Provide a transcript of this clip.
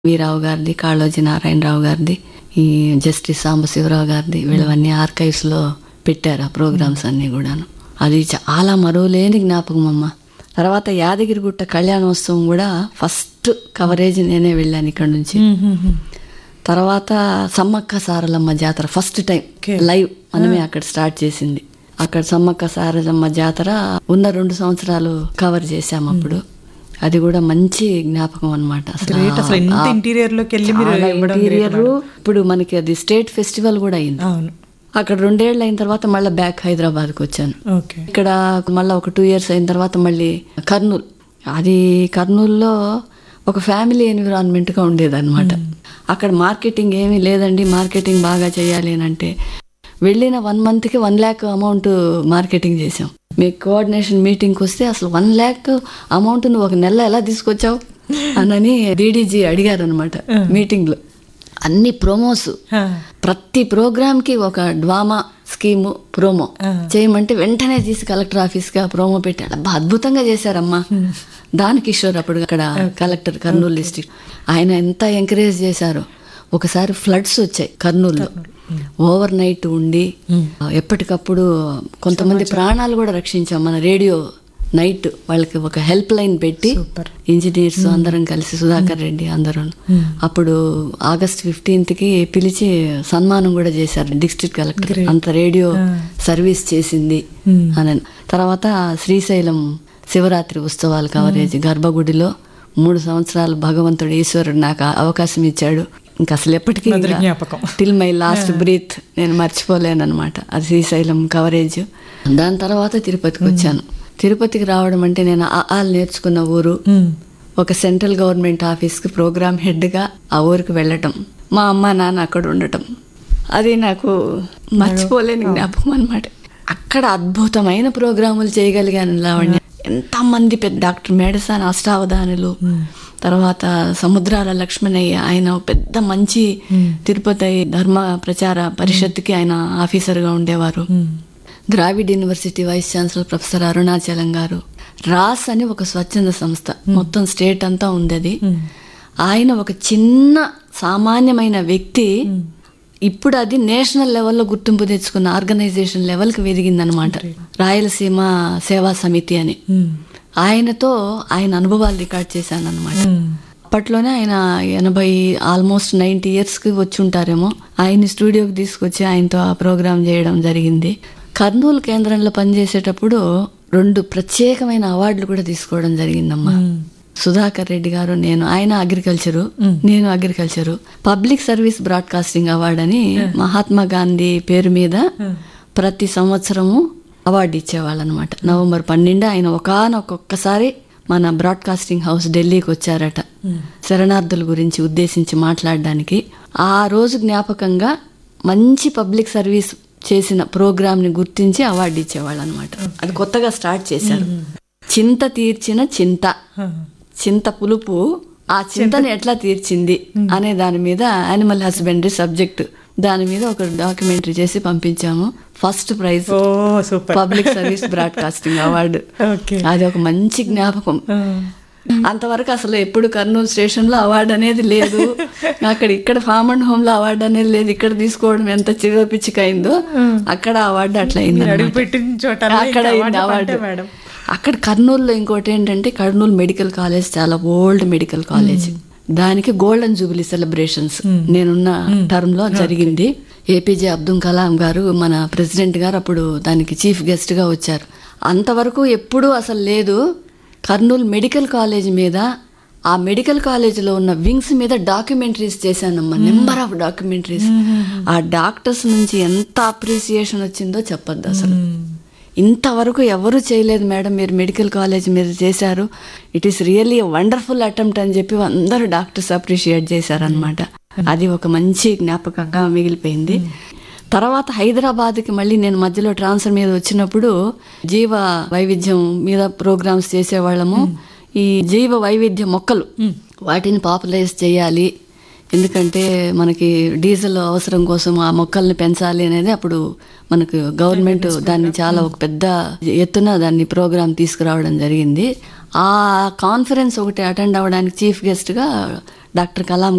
వీరావు గారిది కాళోజీ నారాయణరావు గారిది ఈ జస్టిస్ సాంబశివరావు గారిది వీళ్ళవన్నీ ఆర్కైవ్స్ లో పెట్టారు ఆ ప్రోగ్రామ్స్ అన్ని కూడాను అది చాలా మరువలేని జ్ఞాపకం అమ్మ తర్వాత యాదగిరిగుట్ట కళ్యాణోత్సవం కూడా ఫస్ట్ కవరేజ్ నేనే వెళ్ళాను ఇక్కడ నుంచి తర్వాత సమ్మక్క సారలమ్మ జాతర ఫస్ట్ టైం Okay. లైవ్ మనమే అక్కడ స్టార్ట్ చేసింది అక్కడ సమ్మక్క సారలమ్మ జాతర ఉన్న రెండు సంవత్సరాలు కవర్ చేశాం అప్పుడు అది కూడా మంచి జ్ఞాపకం అనమాట గ్రేట్ అసలు ఇంత ఇంటీరియర్ లోకి వెళ్ళి మీరు ఇవ్వడం great ఇంటీరియర్ మేడం. ఇప్పుడు మనకి అది స్టేట్ ఫెస్టివల్ కూడా అయింది అవును అక్కడ రెండేళ్ళు అయిన తర్వాత మళ్ళీ బ్యాక్ హైదరాబాద్కి వచ్చాను ఓకే ఇక్కడ మళ్ళీ ఒక టూ ఇయర్స్ అయిన తర్వాత మళ్ళీ కర్నూలు అది కర్నూలులో ఒక ఫ్యామిలీ ఎన్విరాన్మెంట్గా ఉండేదన్నమాట అక్కడ మార్కెటింగ్ ఏమీ లేదండి మార్కెటింగ్ బాగా చేయాలి అని అంటే వెళ్ళిన వన్ మంత్కి వన్ ల్యాక్ అమౌంట్ మార్కెటింగ్ చేసాం మీ కోఆర్డినేషన్ మీటింగ్కి వస్తే అసలు వన్ ల్యాక్ అమౌంట్ నువ్వు ఒక నెల ఎలా తీసుకొచ్చావు అనని డీడీజీ అడిగారు అనమాట మీటింగ్లో అన్ని ప్రోమోస్ హా. ప్రతి ప్రోగ్రామ్కి ఒక డ్వామా స్కీము ప్రోమో ఆ. చేయమంటే వెంటనే తీసి కలెక్టర్ ఆఫీస్గా ప్రోమో పెట్టాడు అబ్బా అద్భుతంగా చేశారమ్మా దాని కిషోర్ అప్పుడు అక్కడ కలెక్టర్ కర్నూలు డిస్ట్రిక్ట్ ఆయన ఎంత ఎంకరేజ్ చేశారో ఒకసారి ఫ్లడ్స్ వచ్చాయి కర్నూలులో ఓవర్ నైట్ ఉండి ఎప్పటికప్పుడు కొంతమంది ప్రాణాలు కూడా రక్షించాం మన రేడియో నైట్ వాళ్ళకి ఒక హెల్ప్ లైన్ పెట్టి సూపర్ ఇంజనీర్స్ అందరం కలిసి సుధాకర్ రెడ్డి అందరూ అప్పుడు ఆగస్ట్ ఫిఫ్టీన్త్ కి పిలిచి సన్మానం కూడా చేశారు డిస్ట్రిక్ట్ కలెక్టర్ అంత రేడియో సర్వీస్ చేసింది అని తర్వాత శ్రీశైలం శివరాత్రి ఉత్సవాల కవరేజ్ గర్భగుడిలో మూడు సంవత్సరాలు భగవంతుడు ఈశ్వరుడు నాకు ఆ అవకాశం ఇచ్చాడు ఇంకా అసలు ఎప్పటికీ మధుర జ్ఞాపకం. టిల్ మై లాస్ట్ బ్రీత్ నేను మర్చిపోలేను అనమాట అది శ్రీశైలం కవరేజ్ దాని తర్వాత తిరుపతికి వచ్చాను తిరుపతికి రావడం అంటే నేను ఆ ఆలు నేర్చుకున్న ఊరు ఉమ్. ఒక సెంట్రల్ గవర్నమెంట్ ఆఫీస్కి ప్రోగ్రామ్ హెడ్గా ఆ ఊరికి వెళ్ళటం మా అమ్మ నాన్న అక్కడ ఉండటం అది నాకు మర్చిపోలేని జ్ఞాపకం అనమాట అక్కడ అద్భుతమైన ప్రోగ్రాములు చేయగలిగాను లావణ్య ఎంతమంది పెద్ద డాక్టర్ మేడసాని అష్టావధానులు తర్వాత సముద్రాల లక్ష్మణయ్య ఆయన ఒక పెద్ద మంచి తిరుపతి ధర్మ ప్రచార పరిషత్కి ఆయన ఆఫీసర్గా ఉండేవారు Dravid university vice chancellor professor Arunachalam garu రాస్ అని ఒక స్వచ్ఛంద సంస్థ మొత్తం స్టేట్ అంతా ఉంది అది ఆయన ఒక చిన్న సామాన్యమైన వ్యక్తి ఇప్పుడు అది నేషనల్ లెవెల్లో గుర్తింపు తెచ్చుకున్న ఆర్గనైజేషన్ లెవెల్కి ఎదిగిందనమాట రాయలసీమ సేవా సమితి అని ఉమ్. ఆయనతో ఆయన అనుభవాలు రికార్డ్ చేశాను అనమాట ఉమ్. అప్పట్లోనే ఆయన ఎనభై ఆల్మోస్ట్ నైంటీ ఇయర్స్కి వచ్చి ఉంటారేమో ఆయన్ని స్టూడియోకి తీసుకొచ్చి ఆయనతో ఆ ప్రోగ్రామ్ చేయడం జరిగింది కర్నూలు కేంద్రంలో పనిచేసేటప్పుడు రెండు ప్రత్యేకమైన అవార్డులు కూడా తీసుకోవడం జరిగిందమ్మా సుధాకర్ రెడ్డి గారు నేను ఆయన అగ్రికల్చరు నేను agriculture public service broadcasting award అని మహాత్మా గాంధీ పేరు మీద ప్రతి సంవత్సరము అవార్డు ఇచ్చేవాళ్ళు అనమాట నవంబర్ పన్నెండు ఆయన ఒకానొక్కొక్కసారి మన బ్రాడ్కాస్టింగ్ హౌస్ ఢిల్లీకి వచ్చారట శరణార్థుల గురించి ఉద్దేశించి మాట్లాడడానికి ఆ రోజు జ్ఞాపకంగా మంచి పబ్లిక్ సర్వీస్ చేసిన ప్రోగ్రామ్ ని గుర్తించి అవార్డు ఇచ్చేవాళ్ళు అనమాట అది కొత్తగా స్టార్ట్ చేశారు చింత తీర్చిన చింత హా. చింత పులుపు ఆ చింతను ఎట్లా తీర్చింది అనే దాని మీద యానిమల్ హస్బెండరీ సబ్జెక్ట్ దాని మీద ఒక డాక్యుమెంటరీ చేసి పంపించాము ఫస్ట్ ప్రైజ్ ఓ super public service broadcasting award okay అది ఒక మంచి జ్ఞాపకం ఆ. అంతవరకు అసలు ఎప్పుడు కర్నూలు స్టేషన్ లో అవార్డు అనేది లేదు అక్కడ ఇక్కడ ఫామ్ అండ్ హోమ్ లో అవార్డు అనేది లేదు ఇక్కడ తీసుకోవడం ఎంత చిరపిచ్చికైందో అక్కడ అవార్డు అట్లా అయింది మీరు అడుగు పెట్టిన చోట అక్కడ అయింది అవార్డు మేడం అక్కడ కర్నూలులో ఇంకోటి ఏంటంటే కర్నూలు మెడికల్ కాలేజ్ చాలా ఓల్డ్ మెడికల్ కాలేజ్ దానికి గోల్డెన్ జూబిలీ సెలబ్రేషన్స్ నేనున్న టర్మ్ లో జరిగింది ఏపీజే అబ్దుల్ కలాం గారు మన ప్రెసిడెంట్ గారు అప్పుడు దానికి చీఫ్ గెస్ట్ గా వచ్చారు అంతవరకు ఎప్పుడూ అసలు లేదు కర్నూలు మెడికల్ కాలేజ్ మీద ఆ మెడికల్ కాలేజీలో ఉన్న వింగ్స్ మీద డాక్యుమెంటరీస్ చేశానమ్మా నెంబర్ ఆఫ్ డాక్యుమెంటరీస్ ఆ డాక్టర్స్ నుంచి ఎంత అప్రిసియేషన్ వచ్చిందో చెప్పొద్దు అసలు ఇంతవరకు ఎవరు చేయలేదు మేడం మీరు మెడికల్ కాలేజ్ మీరు చేశారు it is really wonderful attempt అని చెప్పి అందరూ డాక్టర్స్ అప్రిషియేట్ చేశారనమాట అది ఒక మంచి జ్ఞాపకంగా మిగిలిపోయింది తర్వాత హైదరాబాద్కి మళ్ళీ నేను మధ్యలో ట్రాన్స్ఫర్ మీద వచ్చినప్పుడు జీవ వైవిధ్యం మీద ప్రోగ్రామ్స్ చేసేవాళ్ళము ఈ జీవ వైవిధ్య మొక్కలు వాటిని పాపులైజ్ చేయాలి ఎందుకంటే మనకి డీజిల్ అవసరం కోసం ఆ మొక్కల్ని పెంచాలి అనేది అప్పుడు మనకు గవర్నమెంట్ దాన్ని చాలా ఒక పెద్ద ఎత్తున దాన్ని ప్రోగ్రామ్ తీసుకురావడం జరిగింది ఆ కాన్ఫరెన్స్ ఒకటి అటెండ్ అవ్వడానికి చీఫ్ గెస్ట్గా డాక్టర్ కలాం